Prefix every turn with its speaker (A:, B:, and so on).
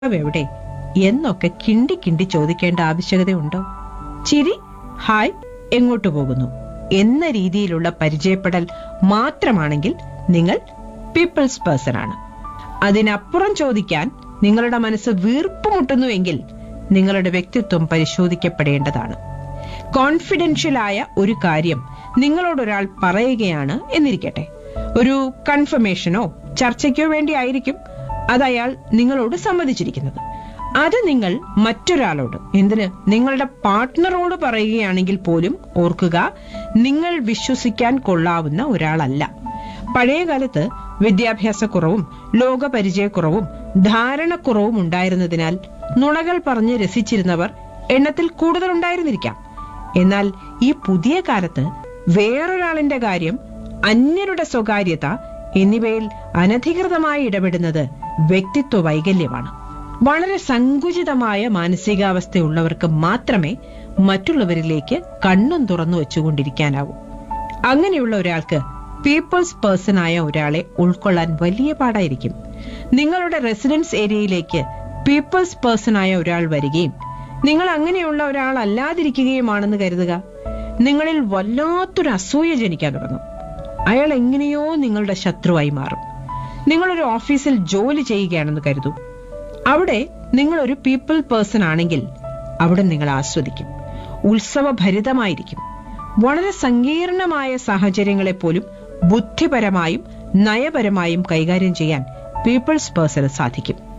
A: എവിടെ എന്നൊക്കെ കിണ്ടി കിണ്ടി ചോദിക്കേണ്ട ആവശ്യകതയുണ്ടോ ചിരി ഹായ് എങ്ങോട്ട് പോകുന്നു എന്ന രീതിയിലുള്ള പരിചയപ്പെടൽ മാത്രമാണെങ്കിൽ നിങ്ങൾ പീപ്പിൾസ് പേഴ്സൺ ആണ് അതിനപ്പുറം ചോദിക്കാൻ നിങ്ങളുടെ മനസ്സ് വീർപ്പുമുട്ടുന്നുവെങ്കിൽ നിങ്ങളുടെ വ്യക്തിത്വം പരിശോധിക്കപ്പെടേണ്ടതാണ് കോൺഫിഡൻഷ്യലായ ഒരു കാര്യം നിങ്ങളോടൊരാൾ പറയുകയാണ് എന്നിരിക്കട്ടെ ഒരു കൺഫർമേഷനോ ചർച്ചയ്ക്കോ വേണ്ടി ആയിരിക്കും അത് അയാൾ നിങ്ങളോട് സമ്മതിച്ചിരിക്കുന്നത് അത് നിങ്ങൾ മറ്റൊരാളോട് എന്തിന് നിങ്ങളുടെ പാർട്ട്ണറോട് പറയുകയാണെങ്കിൽ പോലും ഓർക്കുക നിങ്ങൾ വിശ്വസിക്കാൻ കൊള്ളാവുന്ന ഒരാളല്ല പഴയകാലത്ത് വിദ്യാഭ്യാസക്കുറവും ലോകപരിചയക്കുറവും ധാരണക്കുറവും ഉണ്ടായിരുന്നതിനാൽ നുണകൾ പറഞ്ഞ് രസിച്ചിരുന്നവർ എണ്ണത്തിൽ കൂടുതലുണ്ടായിരുന്നിരിക്കാം എന്നാൽ ഈ പുതിയ കാലത്ത് വേറൊരാളിന്റെ കാര്യം അന്യരുടെ സ്വകാര്യത എന്നിവയിൽ അനധികൃതമായി ഇടപെടുന്നത് വ്യക്തിത്വ വൈകല്യമാണ് വളരെ സങ്കുചിതമായ മാനസികാവസ്ഥയുള്ളവർക്ക് മാത്രമേ മറ്റുള്ളവരിലേക്ക് കണ്ണും തുറന്നു വെച്ചുകൊണ്ടിരിക്കാനാവൂ അങ്ങനെയുള്ള ഒരാൾക്ക് പീപ്പിൾസ് പേഴ്സൺ ആയ ഒരാളെ ഉൾക്കൊള്ളാൻ വലിയ പാടായിരിക്കും നിങ്ങളുടെ റെസിഡൻസ് ഏരിയയിലേക്ക് പീപ്പിൾസ് പേഴ്സൺ ആയ ഒരാൾ വരികയും നിങ്ങൾ അങ്ങനെയുള്ള ഒരാൾ അല്ലാതിരിക്കുകയുമാണെന്ന് കരുതുക നിങ്ങളിൽ വല്ലാത്തൊരു അസൂയ ജനിക്കാൻ തുടങ്ങും അയാൾ എങ്ങനെയോ നിങ്ങളുടെ ശത്രുവായി മാറും നിങ്ങളൊരു ഓഫീസിൽ ജോലി ചെയ്യുകയാണെന്ന് കരുതൂ അവിടെ നിങ്ങൾ ഒരു പീപ്പിൾ പേഴ്സൺ ആണെങ്കിൽ അവിടെ നിങ്ങൾ ആസ്വദിക്കും ഉത്സവഭരിതമായിരിക്കും വളരെ സങ്കീർണമായ സാഹചര്യങ്ങളെ പോലും ബുദ്ധിപരമായും നയപരമായും കൈകാര്യം ചെയ്യാൻ പീപ്പിൾസ് പേഴ്സണ് സാധിക്കും